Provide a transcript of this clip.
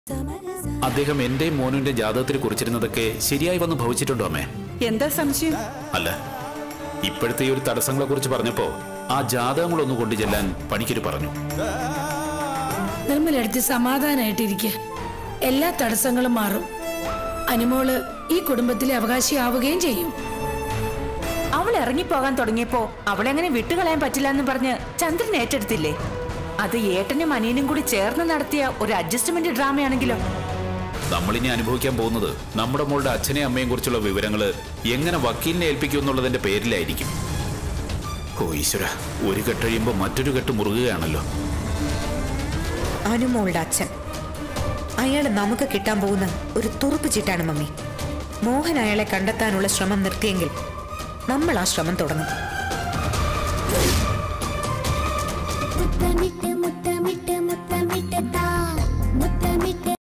അദ്ദേഹം എന്റെയും മോനുവിന്റെ ജാതകത്തിൽ കുറിച്ചിരുന്നതൊക്കെ ശരിയായി വന്ന് ഭവിച്ചിട്ടുണ്ടോ അമ്മേ എന്താ സംശയം അല്ല ഇപ്പോഴത്തെ ഈ ഒരു തടസ്സങ്ങളെ കുറിച്ച് പറഞ്ഞപ്പോ ആ ജാതകങ്ങളൊന്ന് കൊണ്ടു ചെല്ലാൻ പണിക്കര് പറഞ്ഞു നിർമ്മലെടുത്ത് സമാധാനായിട്ടിരിക്കുക എല്ലാ തടസ്സങ്ങളും മാറും അനുമോള് ഈ കുടുംബത്തിലെ അവകാശിയാവുകയും ചെയ്യും അവൾ ഇറങ്ങിപ്പോകാൻ തുടങ്ങിയപ്പോ അവളെങ്ങനെ വിട്ടുകളയാൻ പറ്റില്ല എന്ന് പറഞ്ഞ് ചന്ദ്രൻ ഏറ്റെടുത്തില്ലേ അത് ഏട്ടനും അനിയനും കൂടി ചേർന്ന് നടത്തിയ ഒരു അഡ്ജസ്റ്റ്മെന്റ് ഡ്രാമയാണെങ്കിലോ നമ്മളിനി അനുഭവിക്കാൻ പോകുന്നത് നമ്മുടെ മോളുടെ അച്ഛനെയും അമ്മയും കുറിച്ചുള്ള വിവരങ്ങള് എങ്ങനെ വക്കീലിനെ ഏൽപ്പിക്കും എന്നുള്ളതിന്റെ പേരിലായിരിക്കും ഓ ഈശ്വര ഒരു കെട്ടഴിയുമ്പോ മറ്റൊരു കെട്ട് മുറുകുകയാണല്ലോ അനുമോളുടെ അച്ഛൻ അയാൾ നമുക്ക് കിട്ടാൻ പോകുന്ന ഒരു തുറുപ്പ് ചീട്ടാണ് മമ്മി മോഹൻ അയാളെ കണ്ടെത്താനുള്ള ശ്രമം നിർത്തിയെങ്കിൽ നമ്മൾ ആ ശ്രമം തുടങ്ങും മുത്തമിട്ട് മുത്തമിട്ട് മുത്തമിട്ട് താ